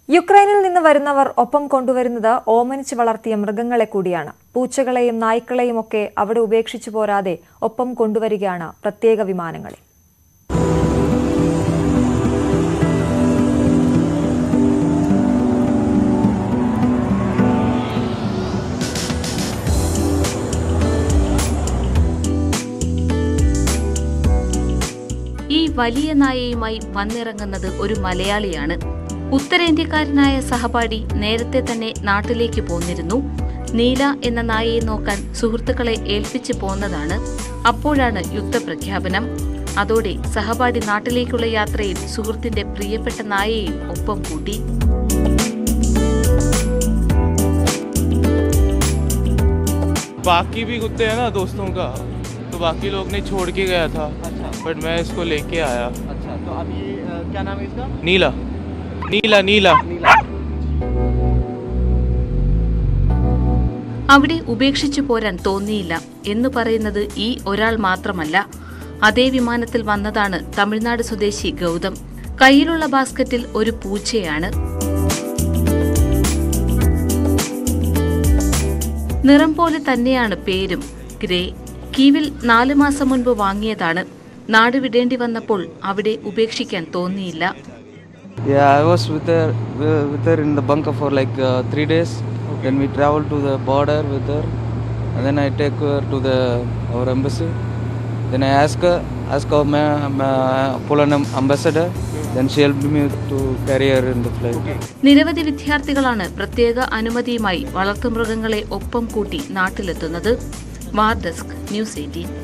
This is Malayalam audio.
യുക്രൈനിൽ നിന്ന് വരുന്നവർ ഒപ്പം കൊണ്ടുവരുന്നത് ഓമനിച്ച് വളർത്തിയ മൃഗങ്ങളെ കൂടിയാണ് പൂച്ചകളെയും നായ്ക്കളെയും ഒക്കെ അവിടെ ഉപേക്ഷിച്ചു പോരാതെ ഒപ്പം കൊണ്ടുവരികയാണ് പ്രത്യേക വിമാനങ്ങളിൽ ഈ വലിയ നായയുമായി വന്നിറങ്ങുന്നത് ഒരു മലയാളിയാണ് ഉത്തരേന്ത്യക്കാരനായ സഹപാഠി നേരത്തെ തന്നെ നാട്ടിലേക്ക് പോന്നിരുന്നു നീല എന്ന നായയെ നോക്കാൻ സുഹൃത്തുക്കളെ ഏൽപ്പിച്ചു പോന്നതാണ് അപ്പോഴാണ് യുദ്ധപ്രഖ്യാപനം അതോടെ സഹപാഠി നാട്ടിലേക്കുള്ള യാത്രയിൽ സുഹൃത്തിന്റെ പ്രിയപ്പെട്ട നായയെയും ഒപ്പം കൂട്ടി बाकी भी कुत्ते हैं ना दोस्तों का तो बाकी लोग ने छोड़ के गया था अच्छा बट मैं इसको लेके आया अच्छा तो अभी अ, क्या नाम है इसका नीला नीला नीला नीला അവിടെ ഉപേക്ഷിച്ചു പോരാൻ തോന്നിയില്ല എന്ന് പറയുന്നത് ഈ ഒരാൾ മാത്രമല്ല അതേ വിമാനത്തിൽ വന്നതാണ് തമിഴ്നാട് സ്വദേശി ഗൗതം കയ്യിലുള്ള ബാസ്ക്കറ്റിൽ ഒരു പൂച്ചയാണ് നിറം പോലെ തന്നെയാണ് പേരും ഗ്രേ കീവിൽ നാലു മാസം മുൻപ് വാങ്ങിയതാണ് നാട് വിടേണ്ടി വന്നപ്പോൾ അവിടെ ഉപേക്ഷിക്കാൻ തോന്നിയില്ല Yeah, I was with her wi- with her in the bunker for like uh, three days. Then we traveled to the border with her, and then I take her to the our embassy. Then I ask her, ask our ma- ma- Poland am- ambassador. Then she helped me to carry her in the flight. നിരവധി വിദ്യാർത്ഥികളാണ് പ്രത്യേക അനുമതിയുമായി വളർത്തുമൃഗങ്ങളെ ഒപ്പം കൂട്ടി നാട്ടിലെത്തുന്നത് വാർ ഡെസ്ക് ന്യൂസ് എയ്റ്റീൻ